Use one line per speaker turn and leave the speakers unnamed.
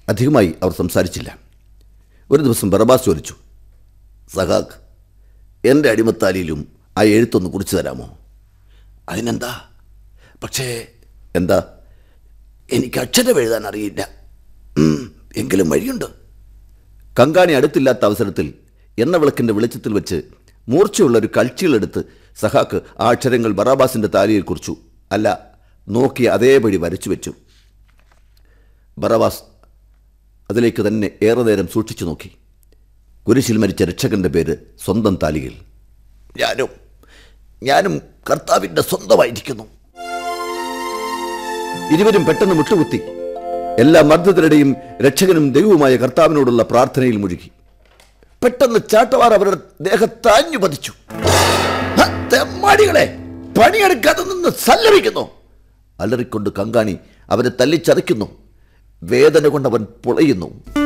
അധികമായി അവർ സംസാരിച്ചില്ല ഒരു ദിവസം ബറബാസ് ചോദിച്ചു സഹാക്ക് എൻ്റെ അടിമത്താലിയിലും ആ എഴുത്തൊന്ന് കുറിച്ചു തരാമോ അതിനെന്താ പക്ഷേ എന്താ എനിക്ക് അക്ഷരം എഴുതാൻ അറിയില്ല ഉം, എങ്കിലും വഴിയുണ്ട് കങ്കാണി അടുത്തില്ലാത്ത അവസരത്തിൽ എണ്ണ വിളക്കിൻ്റെ വെളിച്ചത്തിൽ വെച്ച് മൂർച്ചയുള്ള ഒരു കൾച്ചികളെടുത്ത് സഹാക്ക് ആ അക്ഷരങ്ങൾ ബറാബാസിൻ്റെ താലിയിൽ കുറിച്ചു അല്ല നോക്കി അതേപടി വരച്ചു വെച്ചു ബറബാസ് അതിലേക്ക് തന്നെ ഏറെ നേരം സൂക്ഷിച്ചു നോക്കി കുരിശിൽ മരിച്ച രക്ഷകന്റെ പേര് സ്വന്തം താലിയിൽ ഞാനും ഞാനും കർത്താവിൻ്റെ സ്വന്തമായിരിക്കുന്നു ഇരുവരും പെട്ടെന്ന് മുട്ടുകുത്തി എല്ലാ മർദ്ദത്തിനിടെയും രക്ഷകനും ദൈവവുമായ കർത്താവിനോടുള്ള പ്രാർത്ഥനയിൽ മുഴുകി പെട്ടെന്ന് ചാട്ടവാർ അവരുടെ ദേഹത്താഞ്ഞു പതിച്ചു "ഹ, തെമ്മാടികളെ പണിയെടുക്കാതെ നിന്ന് സല്ലപിക്കുന്നു അലറിക്കൊണ്ട് കങ്കാണി അവനെ തല്ലിച്ചതയ്ക്കുന്നു വേദന കൊണ്ട് അവൻ പുളയുന്നു